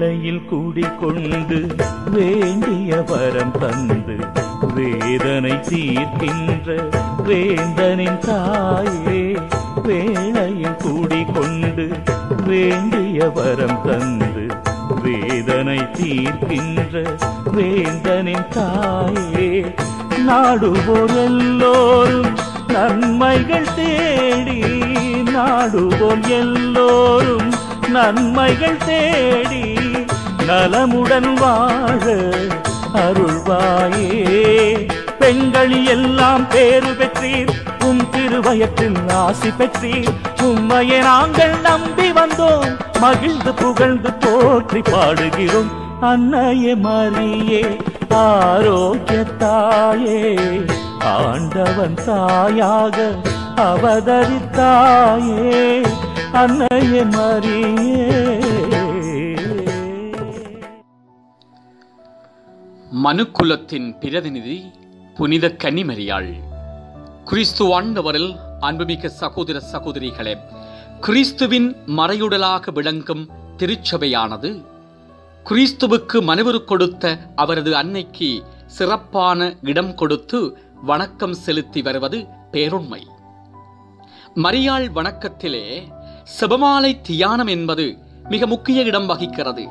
வேளையில் கூடிக்கொண்டு வேண்டிய வரம் தந்து வேதனை தீர்க்கின்ற வேந்தனின் தாயே வேளையில் கூடிக்கொண்டு வேண்டிய வரம் தந்து வேதனை தீர்க்கின்ற வேந்தனின் தாயே நாடுவோர் எல்லோரும் நன்மைகள் தேடி நாடுவோம் எல்லோரும் நன்மைகள் தேடி நலமுடன் வாழ அருள்வாயே பெண்களி எல்லாம் பேறு பெற்றீர் உம் திருவயத்தில் ஆசி பெற்றீர் உம்மையை நாங்கள் நம்பி வந்தோம் மகிழ்ந்து புகழ்ந்து போற்றி பாடுகிறோம் அன்னையே மரியே ஆரோக்கிய தாயே ஆண்டவன் தாயாக அவதரித்தாயே அன்னையே மரியே மனுக்குலத்தின் பிரதிநிதி புனித கன்னிமரியாள் கிறிஸ்து ஆண்டவரில் அன்புமிக்க சகோதர சகோதரிகளே கிறிஸ்துவின் மறையுடலாக விளங்கும் திருச்சபையானது கிறிஸ்துவுக்கு மனுவுரு கொடுத்த அவரது அன்னைக்கு சிறப்பான இடம் கொடுத்து வணக்கம் செலுத்தி வருவது பேருண்மை மரியாள் வணக்கத்திலே செபமாலை தியானம் என்பது மிக முக்கிய இடம் வகிக்கிறது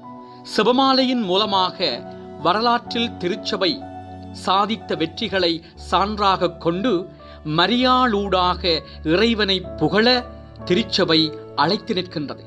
செபமாலையின் மூலமாக வரலாற்றில் திருச்சபை சாதித்த வெற்றிகளை சான்றாகக் கொண்டு மரியாளூடாக இறைவனை புகழ திருச்சபை அழைத்து நிற்கின்றது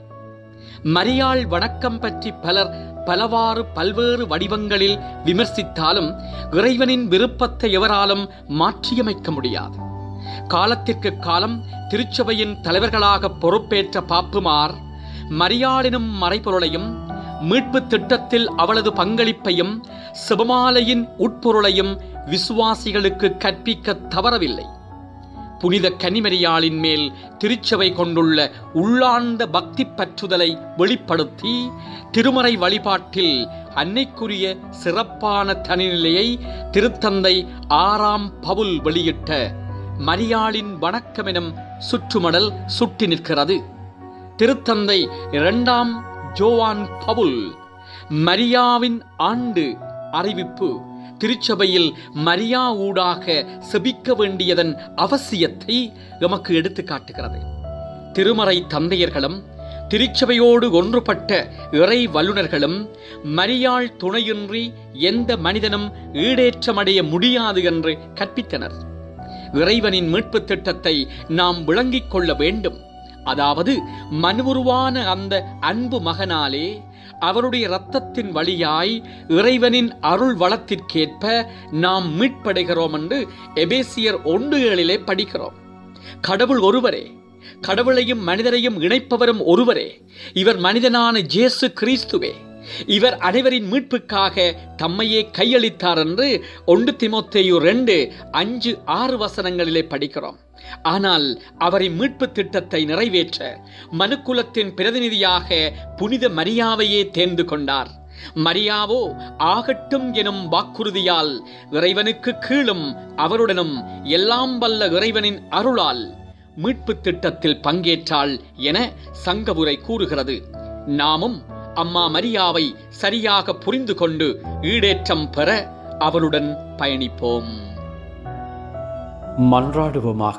மரியாள் வணக்கம் பற்றி பலர் பலவாறு பல்வேறு வடிவங்களில் விமர்சித்தாலும் இறைவனின் விருப்பத்தை எவராலும் மாற்றியமைக்க முடியாது காலத்திற்கு காலம் திருச்சபையின் தலைவர்களாக பொறுப்பேற்ற பாப்புமார் மரியாளினும் மறைபொருளையும் மீட்பு திட்டத்தில் அவளது பங்களிப்பையும் செபமாலையின் உட்பொருளையும் விசுவாசிகளுக்கு கற்பிக்க தவறவில்லை புனித கன்னிமரியாளின் மேல் திருச்சபை கொண்டுள்ள உள்ளார்ந்த பக்தி பற்றுதலை வெளிப்படுத்தி திருமறை வழிபாட்டில் அன்னைக்குரிய சிறப்பான தனிநிலையை திருத்தந்தை ஆறாம் பவுல் வெளியிட்ட மரியாளின் வணக்கமெனும் சுற்றுமடல் சுட்டி நிற்கிறது திருத்தந்தை இரண்டாம் ஜோவான் பவுல் மரியாவின் ஆண்டு அறிவிப்பு திருச்சபையில் மரியா ஊடாக செபிக்க வேண்டியதன் அவசியத்தை எமக்கு எடுத்து காட்டுகிறது திருமறை தந்தையர்களும் திருச்சபையோடு ஒன்றுபட்ட இறை வல்லுநர்களும் மரியாள் துணையின்றி எந்த மனிதனும் ஈடேற்றமடைய முடியாது என்று கற்பித்தனர் இறைவனின் மீட்புத் திட்டத்தை நாம் விளங்கிக் கொள்ள வேண்டும் அதாவது மனுவுருவான அந்த அன்பு மகனாலே அவருடைய இரத்தத்தின் வழியாய் இறைவனின் அருள் வளத்திற்கேற்ப நாம் மீட்படைகிறோம் என்று எபேசியர் ஒன்று ஏழிலே படிக்கிறோம் கடவுள் ஒருவரே கடவுளையும் மனிதரையும் இணைப்பவரும் ஒருவரே இவர் மனிதனான ஜேசு கிறிஸ்துவே இவர் அனைவரின் மீட்புக்காக தம்மையே கையளித்தார் என்று ஒன்று திமோத்தேயு ரெண்டு அஞ்சு ஆறு வசனங்களிலே படிக்கிறோம் ஆனால் அவரின் மீட்பு திட்டத்தை நிறைவேற்ற மனுக்குலத்தின் பிரதிநிதியாக புனித மரியாவையே தேர்ந்து கொண்டார் மரியாவோ ஆகட்டும் எனும் வாக்குறுதியால் இறைவனுக்கு கீழும் அவருடனும் எல்லாம் வல்ல இறைவனின் அருளால் மீட்பு திட்டத்தில் பங்கேற்றாள் என சங்கவுரை கூறுகிறது நாமும் அம்மா மரியாவை சரியாக புரிந்து கொண்டு ஈடேற்றம் பெற அவளுடன் பயணிப்போம் மன்றாடுவோமாக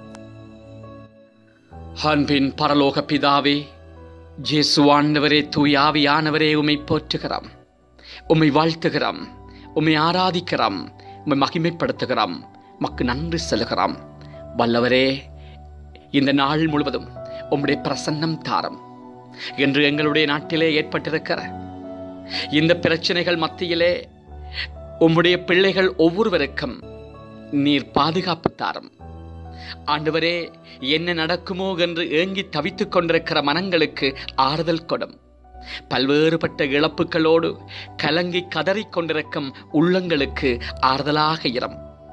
அன்பின் பரலோக பிதாவே ஜேசு ஆண்டவரே தூயாவியானவரே உம்மை போற்றுகிறோம் உம்மை வாழ்த்துகிறோம் உம்மை ஆராதிக்கிறோம் உம்மை மகிமைப்படுத்துகிறோம் மக்கு நன்றி செலுகிறோம் வல்லவரே இந்த நாள் முழுவதும் உம்முடைய பிரசன்னம் தாரம் என்று எங்களுடைய நாட்டிலே ஏற்பட்டிருக்கிற இந்த பிரச்சனைகள் மத்தியிலே உம்முடைய பிள்ளைகள் ஒவ்வொருவருக்கும் நீர் பாதுகாப்பு தாரும் ஆண்டவரே என்ன நடக்குமோ என்று ஏங்கி தவித்துக் கொண்டிருக்கிற மனங்களுக்கு ஆறுதல் கொடும் பல்வேறுபட்ட இழப்புகளோடு கலங்கி கதறிக் கொண்டிருக்கும் உள்ளங்களுக்கு ஆறுதலாக இரம்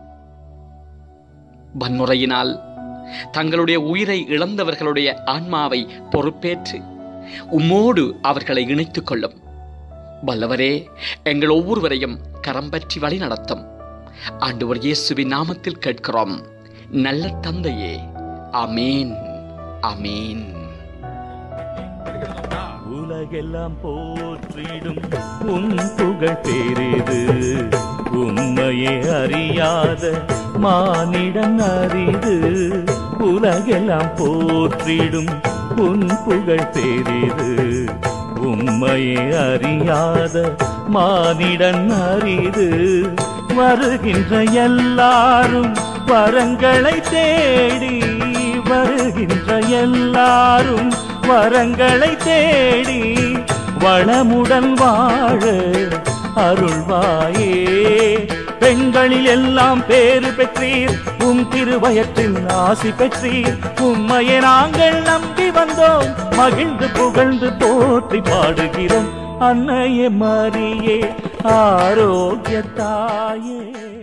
வன்முறையினால் தங்களுடைய உயிரை இழந்தவர்களுடைய ஆன்மாவை பொறுப்பேற்று உம்மோடு அவர்களை இணைத்துக் கொள்ளும் வல்லவரே எங்கள் ஒவ்வொருவரையும் கரம் பற்றி வழி நடத்தும் ஆண்டவர் இயேசுவின் நாமத்தில் கேட்கிறோம் நல்ல தந்தையே அமேன் அமேன் உலகில் உலகெல்லாம் போற்றிடும் உன் புகழ் பேரிது உண்மையே அறியாத மானிடன் அரிது உலகெல்லாம் போற்றிடும் உன் புகழ் பேரிது உண்மையே அறியாத மானிடன் அரிது வருகின்ற எல்லாரும் வரங்களை தேடி வருகின்ற எல்லாரும் வரங்களை தேடி வளமுடன் வாழ அருள்வாயே பெண்களில் எல்லாம் பேறு பெற்றீர் உம் திருவயத்தில் ஆசி பெற்றீர் உம்மையை நாங்கள் நம்பி வந்தோம் மகிழ்ந்து புகழ்ந்து போற்றி பாடுகிறோம் அன்னையே மரியே ஆரோக்கிய தாயே